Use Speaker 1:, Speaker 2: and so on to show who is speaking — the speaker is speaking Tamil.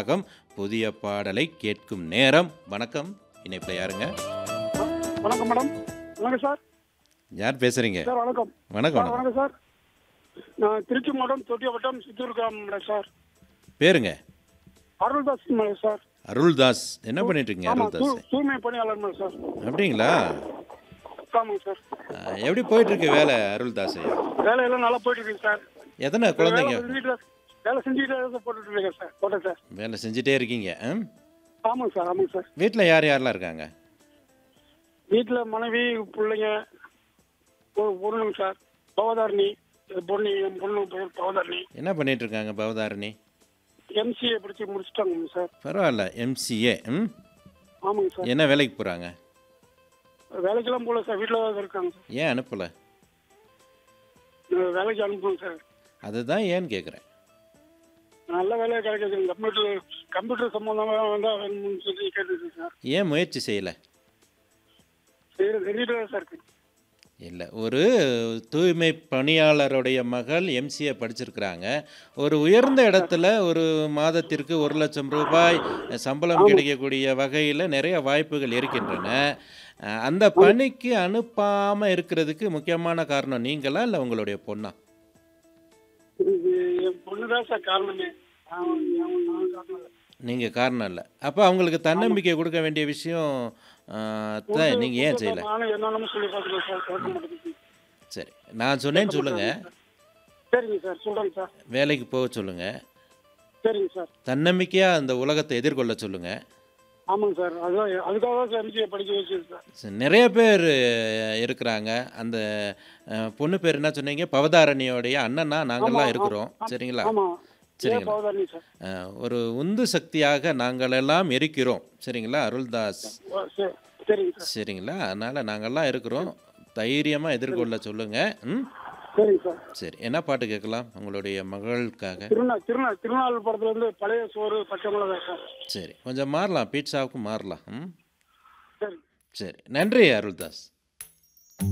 Speaker 1: ராகம் புதிய பாடலை கேட்கும் நேரம் வணக்கம் இணைப்பில் யாருங்க
Speaker 2: வணக்கம் மேடம் வணக்கம் சார்
Speaker 1: யார் பேசுறீங்க
Speaker 2: சார் வணக்கம்
Speaker 1: வணக்கம்
Speaker 2: சார்
Speaker 1: வணக்கம்
Speaker 2: வணக்கம் சார் நான் திருச்சி மாவட்டம் தொட்டியப்பட்டம் சித்தூர் கிராமம் மேடம் சார்
Speaker 1: பேருங்க
Speaker 2: அருள்தாஸ் மேடம் சார்
Speaker 1: அருள்தாஸ் என்ன பண்ணிட்டு இருக்கீங்க
Speaker 2: ஆமாம்
Speaker 1: அருள்தாஸ்
Speaker 2: தூய்மை பணியாளர் மேடம் சார்
Speaker 1: அப்படிங்களா
Speaker 2: ஆமாங்க சார்
Speaker 1: அஹ், எப்படி போயிட்டு இருக்கு வேலை அருள்தாஸ் ஐயா
Speaker 2: வேலையெல்லாம் நல்லா போயிட்டு இருக்குங்க சார்
Speaker 1: எத்தனை
Speaker 2: வேலை
Speaker 1: குழந்தைங்க
Speaker 2: செஞ்சுட்டு வேலை செஞ்சுட்டு தான் போட்டுட்டு இருக்கேன் சார் போட்டேன் சார்
Speaker 1: வேலை செஞ்சுட்டே இருக்கீங்க ம்?
Speaker 2: ஆமாங்க சார் ஆமாங்க சார்
Speaker 1: வீட்டில் யார் யாரெல்லாம் இருக்காங்க
Speaker 2: வீட்டில் மனைவி பிள்ளைங்க ஒரு பொண்ணுங்க சார் பவதாரணி பொண்ணு என் பொண்ணு பேர் பவதாரணி
Speaker 1: என்ன பண்ணிட்டு இருக்காங்க பவதாரணி
Speaker 2: எம்சிஏ படிச்சு முடிச்சிட்டாங்க சார்
Speaker 1: பரவாயில்ல எம்சிஏ ம்
Speaker 2: ஆமாங்க சார்
Speaker 1: என்ன வேலைக்கு போகிறாங்க
Speaker 2: வேலைக்கெல்லாம் போகல சார் வீட்டில் தான் இருக்காங்க சார்
Speaker 1: ஏன் அனுப்பலை
Speaker 2: அஹ் வேலைக்கு அனுப்பணும் சார்
Speaker 1: அதுதான் ஏன்னு கேட்குறேன்
Speaker 2: நல்ல வேலையாக கிடைக்காது கம்ப்யூட்டர் கம்ப்யூட்டர் சம்மந்தமாக வந்தால் வேணும்னு சொல்லி கேட்டுருக்கு சார்
Speaker 1: ஏன் முயற்சி செய்யலை
Speaker 2: சரி செஞ்சுட்டு தான் சார் இருக்கு
Speaker 1: இல்லை ஒரு தூய்மை பணியாளருடைய மகள் எம்சிஏ படிச்சிருக்கிறாங்க ஒரு உயர்ந்த இடத்துல ஒரு மாதத்திற்கு ஒரு லட்சம் ரூபாய் சம்பளம் கிடைக்கக்கூடிய வகையில் நிறைய வாய்ப்புகள் இருக்கின்றன அஹ், அந்த பணிக்கு அனுப்பாமல் இருக்கிறதுக்கு முக்கியமான காரணம் நீங்களா இல்லை உங்களுடைய பொண்ணா
Speaker 2: இது என் பொண்ணு தான் சார் காரணமே அவன் அவன் நான் காரணம் இல்லை.
Speaker 1: நீங்கள் காரணம் இல்லை அப்போ அவங்களுக்கு தன்னம்பிக்கை கொடுக்க வேண்டிய விஷயம் அஹ், தான் நீங்கள் ஏன் செய்யலை
Speaker 2: நானும் என்னென்னமோ சொல்லி பார்த்துருக்கேன் சார் கேட்க மாட்டேங்குது
Speaker 1: சரி நான் சொன்னேன்னு சொல்லுங்கள்
Speaker 2: சரிங்க சார் சொல்கிறேங்க சார்
Speaker 1: வேலைக்கு போக சொல்லுங்கள்
Speaker 2: சரிங்க சார்
Speaker 1: தன்னம்பிக்கையாக அந்த உலகத்தை எதிர்கொள்ள சொல்லுங்கள்
Speaker 2: ஆமாங்க சார் அதுதான் அதுக்காக தான் சார் எம்சிஏ படிக்க வச்சது சார்
Speaker 1: சரி, நிறைய பேர் அஹ், இருக்கிறாங்க அந்த அஹ், பொண்ணு பேர் என்ன சொன்னீங்க பவதாரணியோடைய அண்ணனா நாங்கள்லாம் இருக்கிறோம் சரிங்களா
Speaker 2: ஆமாம் ஏ
Speaker 1: சரிங்களா
Speaker 2: பவதாரணி சார்
Speaker 1: அஹ், ஒரு உந்து சக்தியாக நாங்கள் எல்லாம் இருக்கிறோம் சரிங்களா அருள்தாஸ்
Speaker 2: ஓ, சரி சரிங்க சார்
Speaker 1: சரிங்களா அதனால் நாங்கள்லாம் இருக்கிறோம் தைரியமாக எதிர்கொள்ள சொல்லுங்கள் ம்
Speaker 2: சரிங்க சார்
Speaker 1: சரி என்ன பாட்டு கேட்கலாம் உங்களுடைய மகளுக்காக
Speaker 2: திருநாள் திருநாள் திருநாள் படத்துல இருந்து பழைய சோறு பச்சை மிளகாய் சார்
Speaker 1: சரி கொஞ்சம் மாறலாம் பீட்சாவுக்கும் மாறலாம் ம்
Speaker 2: சரி
Speaker 1: சரி நன்றி அருள்தாஸ்